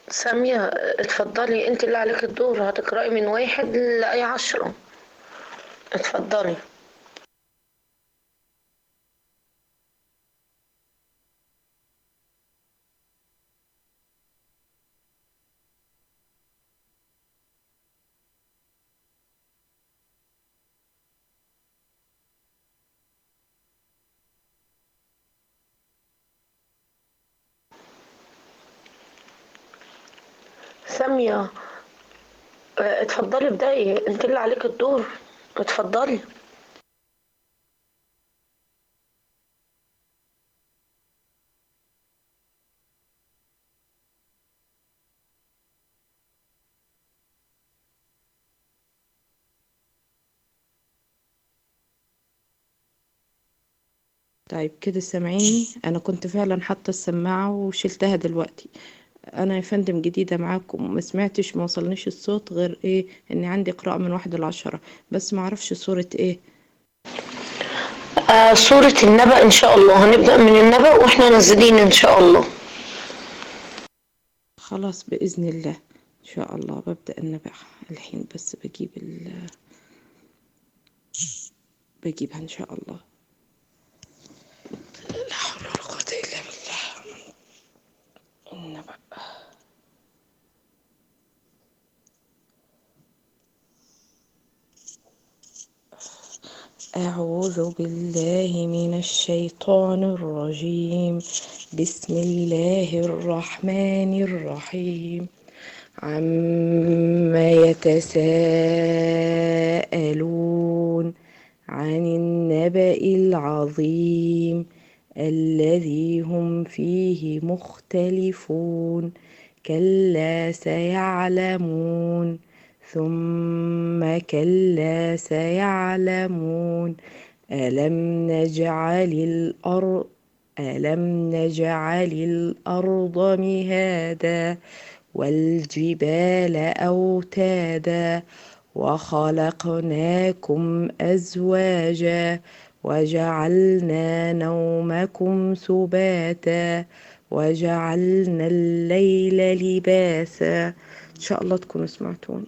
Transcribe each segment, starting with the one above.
سامية اتفضلي انت اللي عليك الدور هتقرأي من واحد لأي عشرة اتفضلي سامية اه، اتفضلي ابدأي انت اللي عليك الدور اتفضلي طيب كده سامعيني انا كنت فعلا حاطه السماعه وشلتها دلوقتي انا يا فندم جديده معاكم ما سمعتش ما وصلنيش الصوت غير ايه اني عندي قراءه من واحد لعشرة بس ما اعرفش صوره ايه آه سورة النبأ ان شاء الله هنبدأ من النبأ واحنا نازلين ان شاء الله خلاص باذن الله ان شاء الله ببدا النبأ الحين بس بجيب ال بجيبها ان شاء الله لا حول ولا قوه الا بالله النبأ أعوذ بالله من الشيطان الرجيم بسم الله الرحمن الرحيم عما يتساءلون عن النبأ العظيم الذي هم فيه مختلفون كلا سيعلمون ثم كلا سيعلمون ألم نجعل الأرض ألم نجعل الأرض مهادا والجبال أوتادا وخلقناكم أزواجا وجعلنا نومكم سباتا وجعلنا الليل لباسا إن شاء الله تكونوا سمعتون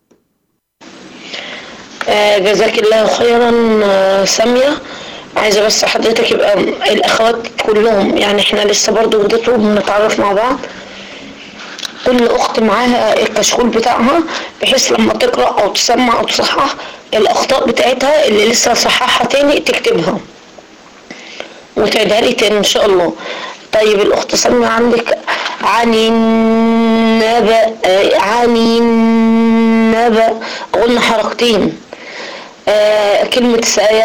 آه جزاك الله خيرا آه سامية عايزة بس حضرتك يبقى الأخوات كلهم يعني احنا لسه برضو جداد بنتعرف مع بعض كل أخت معاها الكشكول بتاعها بحيث لما تقرأ أو تسمع أو تصحح الأخطاء بتاعتها اللي لسه صححها تاني تكتبها وتعيدها لي تاني إن شاء الله طيب الأخت سامية عندك عن النبأ آه، عن النبأ قلنا حركتين آه كلمة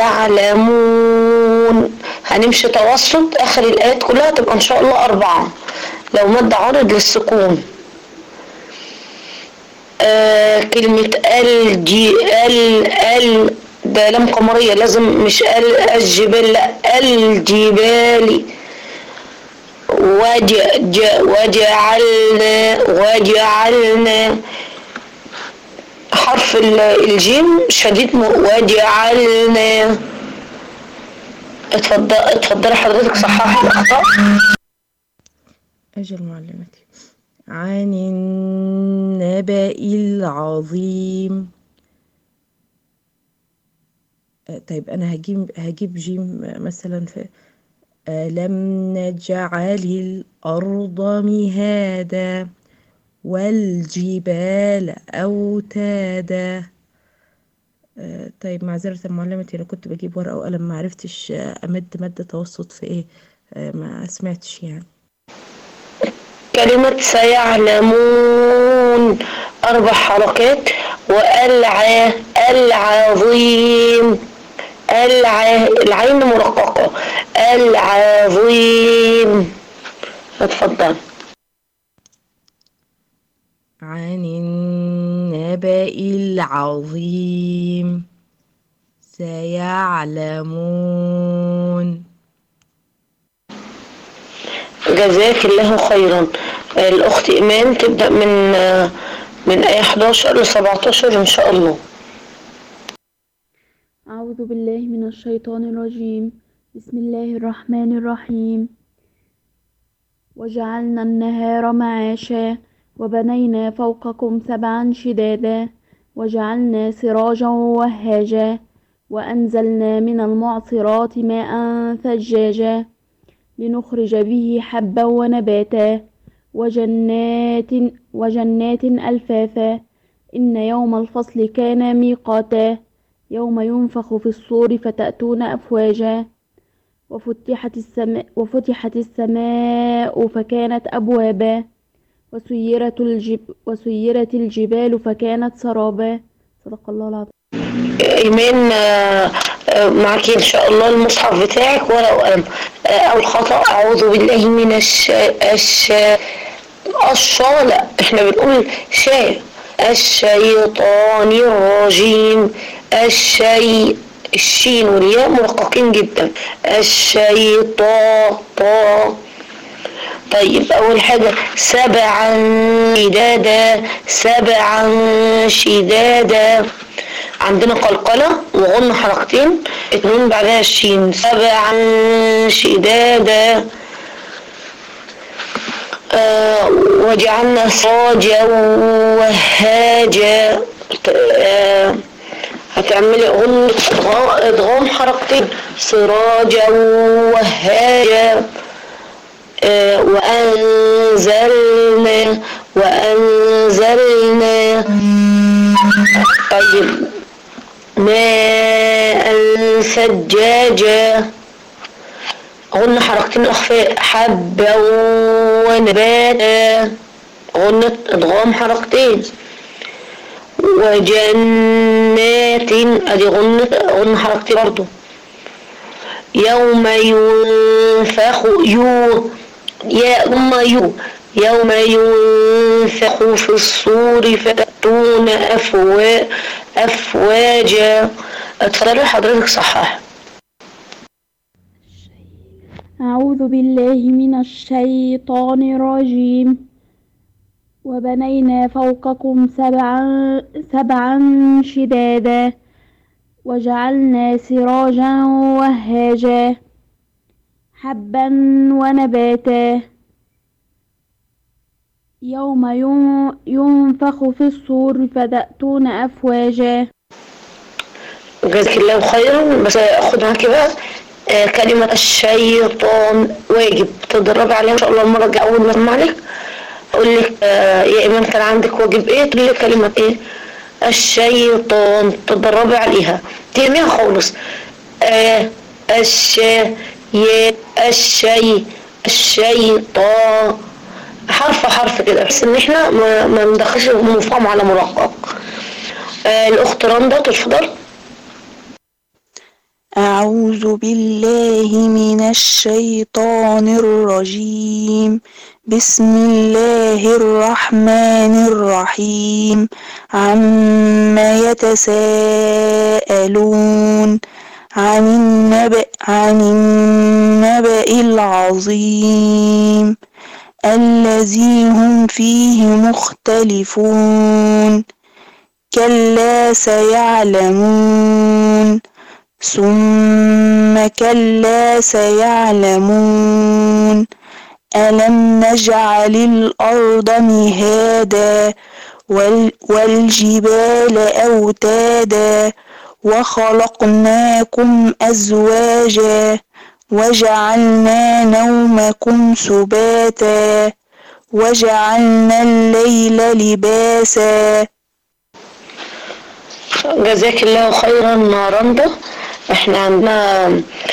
سيعلمون هنمشي توسط آخر الآيات كلها تبقى إن شاء الله أربعة لو مد عارض للسكون آه كلمة الجي ال ال ده لام قمرية لازم مش ال الجبال لا الجبال وج ج وجعلنا وجعلنا حرف ال- الجيم شديد م- وجعلنا اتفضل اتفضلي حضرتك صححي الاخطاء أجل معلمتي عن النبأ العظيم آه، طيب أنا هجيب هجيب جيم آه، مثلا في ألم نجعل الأرض مهادا والجبال أوتادا آه، طيب معذرة معلمتي أنا كنت بجيب ورقة وقلم معرفتش آه، أمد مد توسط في إيه آه، ما سمعتش يعني كلمة سيعلمون أربع حركات والع العظيم الع العين مرققة العظيم اتفضل عن النبأ العظيم سيعلمون جزاك الله خيرا الأخت إيمان تبدأ من من آية 11 ل 17 إن شاء الله أعوذ بالله من الشيطان الرجيم بسم الله الرحمن الرحيم وجعلنا النهار معاشا وبنينا فوقكم سبعا شدادا وجعلنا سراجا وهاجا وأنزلنا من المعصرات ماء ثجاجا لنخرج به حبا ونباتا وجنات وجنات ألفافا إن يوم الفصل كان ميقاتا يوم ينفخ في الصور فتأتون أفواجا وفتحت السماء, وفتحت السماء فكانت أبوابا وسيرت, الجب وسيرت الجبال فكانت سرابا صدق الله العظيم ايمان آه، آه، معاكي ان شاء الله المصحف بتاعك ورقه وقلم آه، او الخطا اعوذ بالله من الش الش الشا لا احنا بنقول شاء الشيطان الرجيم الشيء الشين والياء مرققين جدا الشيطان طا طيب أول حاجة سبعا شدادا سبعا شدادا عندنا قلقلة وغن حركتين اتنين بعدها الشين سبعا شدادا آه وجعلنا سراجا وهاجا آه هتعملي غن ادغام حركتين سراجا وهاجا آه وأنزلنا وأنزلنا طيب ماء ثجاجا غنى حركتين الأخفاء حبا ونباتا غنة إدغام حركتين وجنات أدي غنة غنى حركتين برضو يوم ينفخ يو يا أم يو يوم ينفخ في الصور فتأتون أفوا أفواجا اتفضلي حضرتك صحح أعوذ بالله من الشيطان الرجيم وبنينا فوقكم سبعا, سبعا شدادا وجعلنا سراجا وهاجا حبا ونباتا يوم ين- ينفخ في الصور فتأتون أفواجا جزاك الله خيرا بس اخد معاكي بقى آه، كلمة الشيطان واجب تدربي عليها ان شاء الله المرة الجاية اول ما اسمع لك اقول لك آه، يا ايمان كان عندك واجب ايه تقولي لي كلمة ايه الشيطان تدربي عليها ترميها خالص آه الش ي الشي الشيطان حرف حرف كده بس ان احنا ما, ما ندخلش مفهوم على مرقق آه الاخت رندا تفضل أعوذ بالله من الشيطان الرجيم بسم الله الرحمن الرحيم عما يتساءلون عن النبأ عن النبأ العظيم الذي هم فيه مختلفون كلا سيعلمون ثم كلا سيعلمون ألم نجعل الأرض مهادا وال والجبال أوتادا وخلقناكم أزواجا وجعلنا نومكم سباتا وجعلنا الليل لباسا جزاك الله خيرا رندا احنا عندنا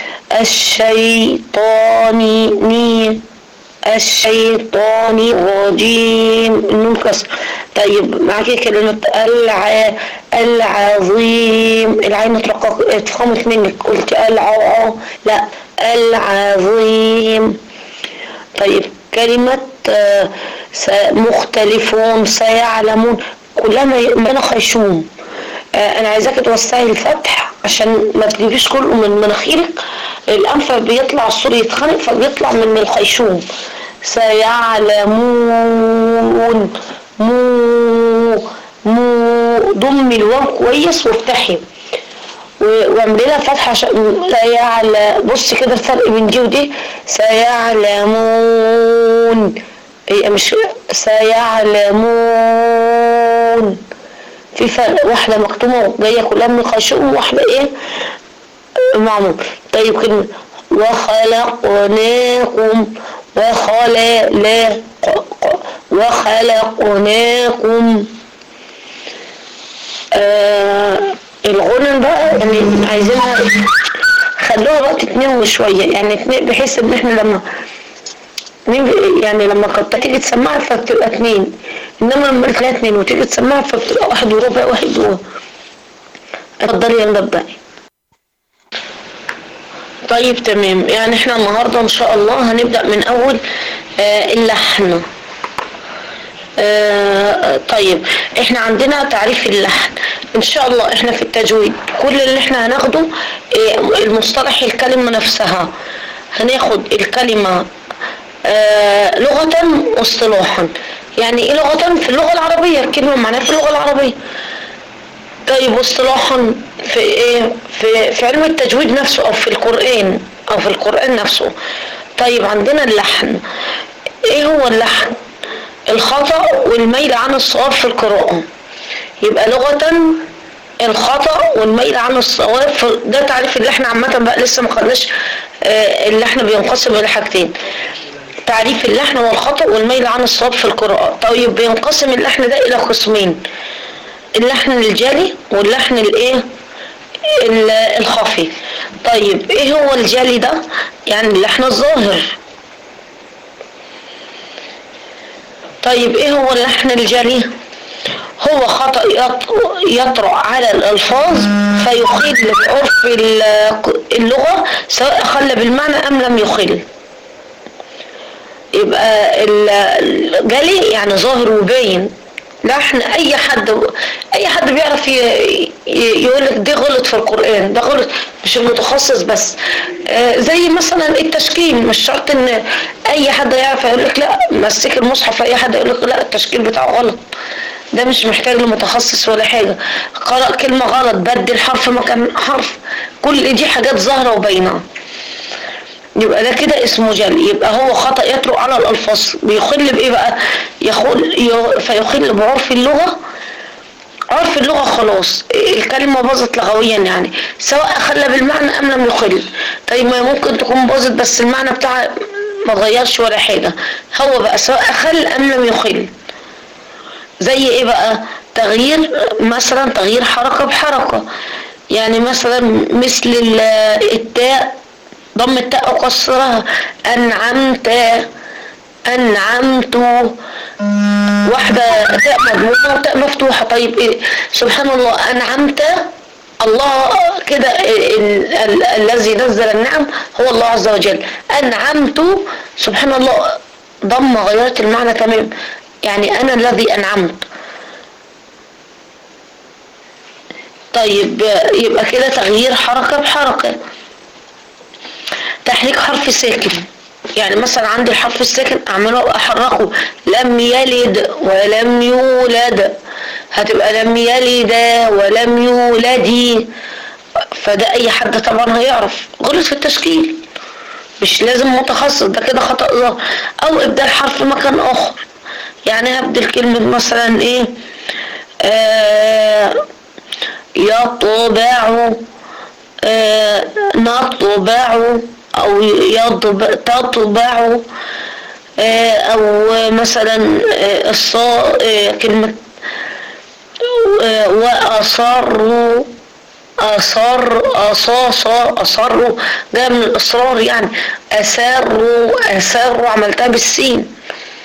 الشيطان ني الشيطان الرجيم النون كسر طيب معاكي كلمة الع العظيم العين اترقق اتفخمت منك قلت الع لا العظيم طيب كلمة آه، س- مختلفون سيعلمون كلها ما خيشوم آه، انا عايزاك توسعي الفتح عشان ما تجيبيش كله من مناخيرك الانف بيطلع الصوت يتخنق فبيطلع من الخيشوم سيعلمون مو مو ضمي الواو كويس وافتحي و- واعملي لها فتحه عشان سيعلم بص كده الفرق بين دي ودي سيعلمون هي مش سيعلمون في فرق واحدة مكتومة جاية كلها من الخشوع وواحدة ايه معمول طيب كلمة وخلقناكم وخلق وخلقناكم آه الغنن بقى يعني عايزينها خلوها وقت تنوي شوية يعني اتنين بحيث ان احنا لما اتنين- يعني لما كنت تيجي تسمعها فبتبقى اتنين انما لما تلاقي اتنين وتيجي تسمعها فبتبقى واحد وربع واحد و اتفضلي يا مدبعي طيب تمام يعني احنا النهارده ان شاء الله هنبدأ من اول آه اللحن آه طيب احنا عندنا تعريف اللحن ان شاء الله احنا في التجويد كل اللي احنا هناخده آه المصطلح الكلمة نفسها هناخد الكلمة آه لغة واصطلاحا يعني ايه لغة في اللغة العربية الكلمة معناها في اللغة العربية طيب واصطلاحا في ايه في, في علم التجويد نفسه او في القرآن او في القرآن نفسه طيب عندنا اللحن ايه هو اللحن الخطأ والميل عن الصواب في القراءة يبقى لغة الخطأ والميل عن الصواب في ده تعريف اللحن عامة بقى لسه ما خدناش آه، اللحن بينقسم إلى حاجتين تعريف اللحن والخطأ والميل عن الصواب في القراءة طيب بينقسم اللحن ده إلى قسمين اللحن الجلي واللحن الايه ال- الخفي طيب ايه هو الجلي ده يعني اللحن الظاهر طيب ايه هو اللحن الجلي هو خطأ يط- يطرأ على الألفاظ فيخل بعرف ال- اللغة سواء خل بالمعنى أم لم يخل يبقى ال- الجلي يعني ظاهر وباين لحن اي حد اي حد بيعرف يقول لك ده غلط في القران ده غلط مش المتخصص بس آه، زي مثلا التشكيل مش شرط ان اي حد يعرف يقول لك لا مسك المصحف اي حد يقول لك لا التشكيل بتاعه غلط ده مش محتاج لمتخصص ولا حاجه قرأ كلمه غلط بدل حرف مكان حرف كل دي حاجات ظاهره وباينه يبقى ده كده اسمه جل يبقى هو خطأ يطرق على الألفاظ بيخل بإيه بقى يخل ي- فيخل بعرف اللغة عرف اللغة خلاص الكلمة باظت لغويا يعني سواء خلى بالمعنى أم لم يخل طيب ما ممكن تكون باظت بس المعنى بتاعها ما غيرش ولا حاجة هو بقى سواء خل أم لم يخل زي ايه بقى تغيير مثلا تغيير حركة بحركة يعني مثلا مثل ال- التاء ضم التاء وكسرها أنعمت أنعمت واحدة تاء مضمومة وتاء مفتوحة طيب إيه سبحان الله أنعمت الله كده ال- ال- الذي نزل النعم هو الله عز وجل أنعمت سبحان الله ضم غيرت المعنى تمام يعني أنا الذي أنعمت طيب يبقى كده تغيير حركة بحركة تحريك حرف ساكن يعني مثلا عندي الحرف الساكن اعمله احركه لم يلد ولم يولد هتبقى لم يلد ولم يولد فده اي حد طبعا هيعرف غلط في التشكيل مش لازم متخصص ده كده خطأ ظاهر او ابدال حرف مكان اخر يعني هبدل كلمة مثلا ايه آه يطبع آه نطبع او يطبع تطبع آه او مثلا آه الصا آه كلمة آه وأصروا أصر أصاص أصروا ده من الإصرار يعني أسروا أسروا عملتها بالسين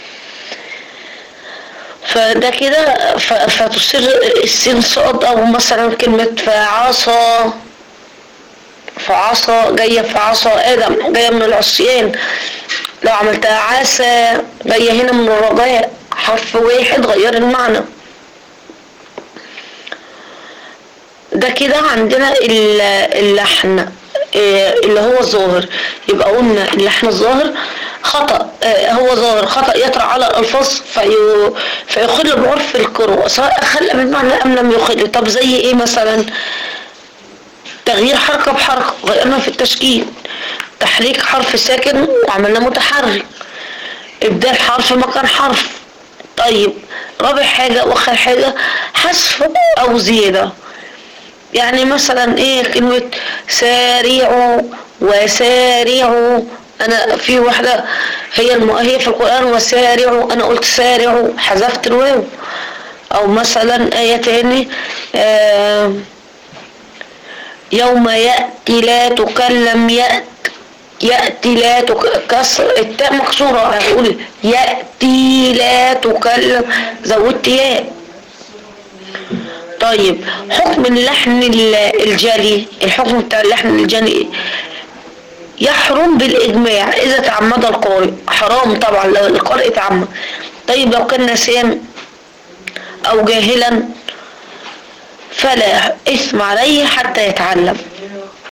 فده كده ف- فتصير السين صاد أو مثلا كلمة فعصى فعصى جاية فعصى آدم جاية من العصيان لو عملتها عسى جاية هنا من الرجاء حرف واحد غير المعنى ده كده عندنا ال- اللحن آه، اللي هو الظاهر يبقى قلنا اللحن الظاهر خطأ آه، هو ظاهر خطأ يطرأ على الألفاظ في فيخل بعرف القراءة سواء خل بالمعنى أم لم يخل طب زي إيه مثلا تغيير حركة بحركة غيرنا في التشكيل تحريك حرف ساكن وعملنا متحرك إبدال حرف مكان حرف طيب رابع حاجة وآخر حاجة حذف أو زيادة يعني مثلا ايه كلمة سارعوا وسارعوا انا في واحدة هي الم... هي في القرآن وسارعوا انا قلت سارعوا حذفت الواو او مثلا آية تاني آه يوم يأتي لا تكلم يأت يأتي لا تك... كسر التاء مكسورة هقول يأتي لا تكلم زودت ياء طيب حكم اللحن ال- الجلي الحكم بتاع اللحن الجلي يحرم بالإجماع إذا تعمد القارئ حرام طبعا لو القارئ تعمد طيب لو كان نسيان أو جاهلا فلا إثم عليه حتى يتعلم